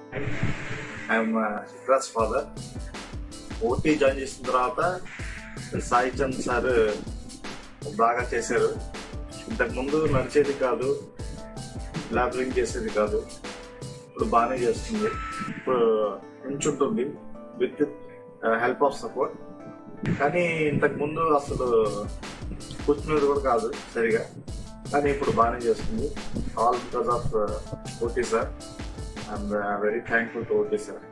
I'm Shivaraj father OT join చేసిన తర్వాత Sai Chand sir బాగా చేశారు ఇంతకు ముందు నడిచేది కాదు ల్యాబరింగ్ చేసేది కాదు ఇప్పుడు బాగానే చేస్తుంది ఇప్పుడు ఉంచుంటుంది విత్ హెల్ప్ ఆఫ్ సపోర్ట్ కానీ ఇంతకు ముందు అసలు కూర్చునేది కూడా కాదు సరిగా కానీ ఇప్పుడు బాగానే చేస్తుంది all because of OT sir and very thankful to OT sir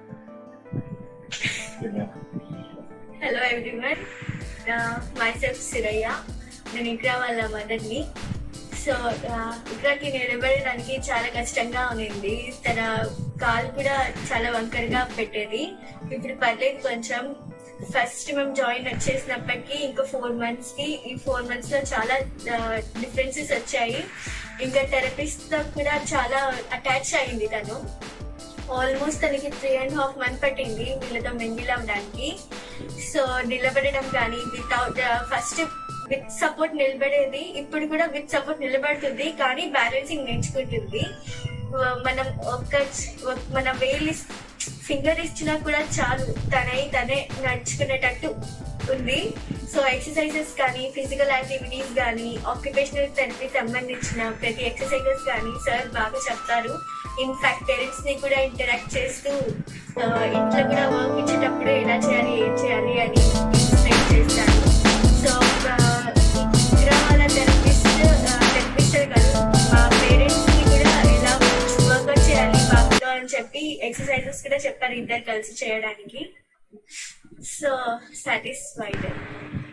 hello everyone myself Siraiah నేను ఇక్రా వాళ్ళ మదర్ని సో ఇక్రాకి నిలబడడానికి చాలా కష్టంగా ఉన్నింది తన కాలు కూడా చాలా వంకరగా పెట్టేది ఇప్పుడు పర్లేదు కొంచెం ఫస్ట్ మేము జాయిన్ వచ్చేసినప్పటికీ ఇంకా ఫోర్ మంత్స్ కి ఈ ఫోర్ మంత్స్ లో చాలా డిఫరెన్సెస్ వచ్చాయి ఇంకా థెరపిస్ట్ తో కూడా చాలా అటాచ్ అయింది తను ఆల్మోస్ట్ తనకి త్రీ అండ్ హాఫ్ మంత్ పట్టింది వీళ్ళతో మింగిల్ అవ్వడానికి సో నిలబడడం కానీ వితౌట్ ఫస్ట్ విత్ సపోర్ట్ నిలబడేది ఇప్పుడు కూడా విత్ సపోర్ట్ నిలబడుతుంది కానీ బ్యాలెన్సింగ్ నేర్చుకుంటుంది ఆ, మనం ఒక్క ఒక్- మన వేలు ఫింగర్ ఇచ్చినా కూడా చాలు తనై తనే నడుచుకునేటట్టు ఉంది సో ఎక్సర్సైజెస్ కానీ ఫిజికల్ యాక్టివిటీస్ కానీ ఆక్యుపేషనల్ థెరపీ సంబంధించిన ప్రతి ఎక్సర్సైజెస్ కానీ సార్ బాగా చెప్తారు ఇన్ఫాక్ట్ పేరెంట్స్ ని కూడా ఇంటరాక్ట్ చేస్తూ ఆ, ఇంట్లో కూడా వర్క్ ఇచ్చేటప్పుడు ఎలా చేయాలి ఏం చేయాలి అని ఎక్స్ప్లెయిన్ చేస్తారు సో ఇక్కడ వాళ్ళ థెరపిస్ట్ థెరపిస్ట్ కాదు మా పేరెంట్స్ కి కూడా ఎలా వర్కౌట్ చేయాలి బాబుతో అని చెప్పి ఎక్సర్సైజెస్ కూడా చెప్పారు ఇద్దరు కలిసి చేయడానికి సో సాటిస్ఫైడ్